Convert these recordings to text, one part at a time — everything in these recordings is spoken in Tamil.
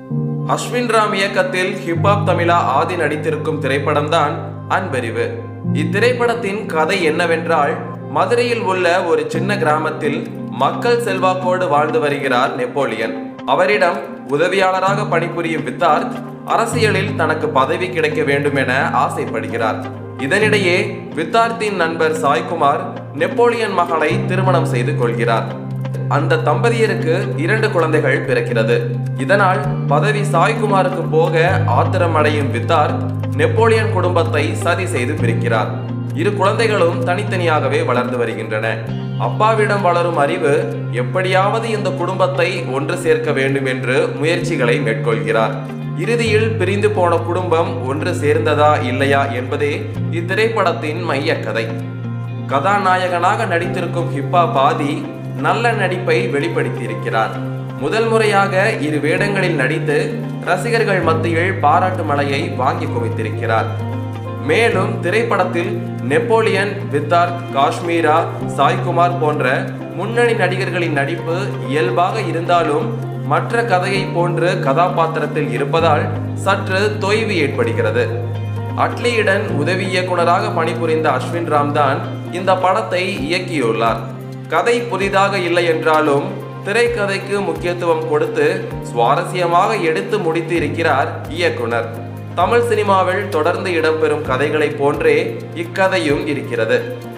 அஸ்வின் ராம் இயக்கத்தில் ஹிப்ஹாப் தமிழா ஆதி நடித்திருக்கும் திரைப்படம்தான் அன்பறிவு இத்திரைப்படத்தின் கதை என்னவென்றால் மதுரையில் உள்ள ஒரு சின்ன கிராமத்தில் மக்கள் செல்வாக்கோடு வாழ்ந்து வருகிறார் நெப்போலியன் அவரிடம் உதவியாளராக பணிபுரியும் வித்தார்த் அரசியலில் தனக்கு பதவி கிடைக்க வேண்டும் என ஆசைப்படுகிறார் இதனிடையே வித்தார்த்தின் நண்பர் சாய்குமார் நெப்போலியன் மகளை திருமணம் செய்து கொள்கிறார் அந்த தம்பதியருக்கு இரண்டு குழந்தைகள் பிறக்கிறது இதனால் பதவி சாய்குமாருக்கு போக ஆத்திரம் அடையும் வித்தார் நெப்போலியன் குடும்பத்தை சதி செய்து பிரிக்கிறார் இரு குழந்தைகளும் தனித்தனியாகவே வளர்ந்து வருகின்றன அப்பாவிடம் வளரும் அறிவு எப்படியாவது இந்த குடும்பத்தை ஒன்று சேர்க்க வேண்டும் என்று முயற்சிகளை மேற்கொள்கிறார் இறுதியில் பிரிந்து போன குடும்பம் ஒன்று சேர்ந்ததா இல்லையா என்பதே இத்திரைப்படத்தின் மைய கதை கதாநாயகனாக நடித்திருக்கும் ஹிப்பா பாதி நல்ல நடிப்பை வெளிப்படுத்தியிருக்கிறார் முதல் முறையாக இரு வேடங்களில் நடித்து ரசிகர்கள் மத்தியில் பாராட்டு மழையை வாங்கி குவித்திருக்கிறார் மேலும் திரைப்படத்தில் நெப்போலியன் வித்தார்த் காஷ்மீரா சாய்குமார் போன்ற முன்னணி நடிகர்களின் நடிப்பு இயல்பாக இருந்தாலும் மற்ற கதையை போன்று கதாபாத்திரத்தில் இருப்பதால் சற்று தொய்வு ஏற்படுகிறது அட்லியுடன் உதவி இயக்குனராக பணிபுரிந்த அஸ்வின் ராம் தான் இந்த படத்தை இயக்கியுள்ளார் கதை புதிதாக இல்லை என்றாலும் திரைக்கதைக்கு முக்கியத்துவம் கொடுத்து சுவாரஸ்யமாக எடுத்து முடித்து இருக்கிறார் இயக்குனர் தமிழ் சினிமாவில் தொடர்ந்து இடம்பெறும் கதைகளைப் போன்றே இக்கதையும் இருக்கிறது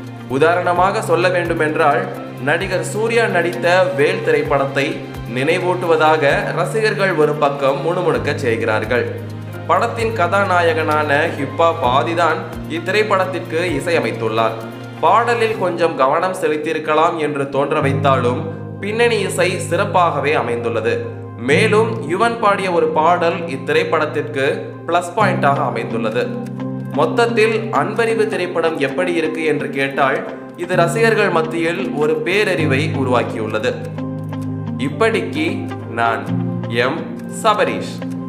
உதாரணமாக சொல்ல வேண்டுமென்றால் நடிகர் சூர்யா நடித்த வேல் திரைப்படத்தை நினைவூட்டுவதாக ரசிகர்கள் ஒரு பக்கம் முணுமுணுக்கச் செய்கிறார்கள் படத்தின் கதாநாயகனான ஹிப்பா பாதிதான் இத்திரைப்படத்திற்கு இசையமைத்துள்ளார் பாடலில் கொஞ்சம் கவனம் செலுத்தியிருக்கலாம் என்று தோன்ற வைத்தாலும் பின்னணி இசை சிறப்பாகவே அமைந்துள்ளது மேலும் யுவன் பாடிய ஒரு பாடல் இத்திரைப்படத்திற்கு பிளஸ் பாயிண்டாக அமைந்துள்ளது மொத்தத்தில் அன்பறிவு திரைப்படம் எப்படி இருக்கு என்று கேட்டால் இது ரசிகர்கள் மத்தியில் ஒரு பேரறிவை உருவாக்கியுள்ளது இப்படிக்கு நான் எம் சபரீஷ்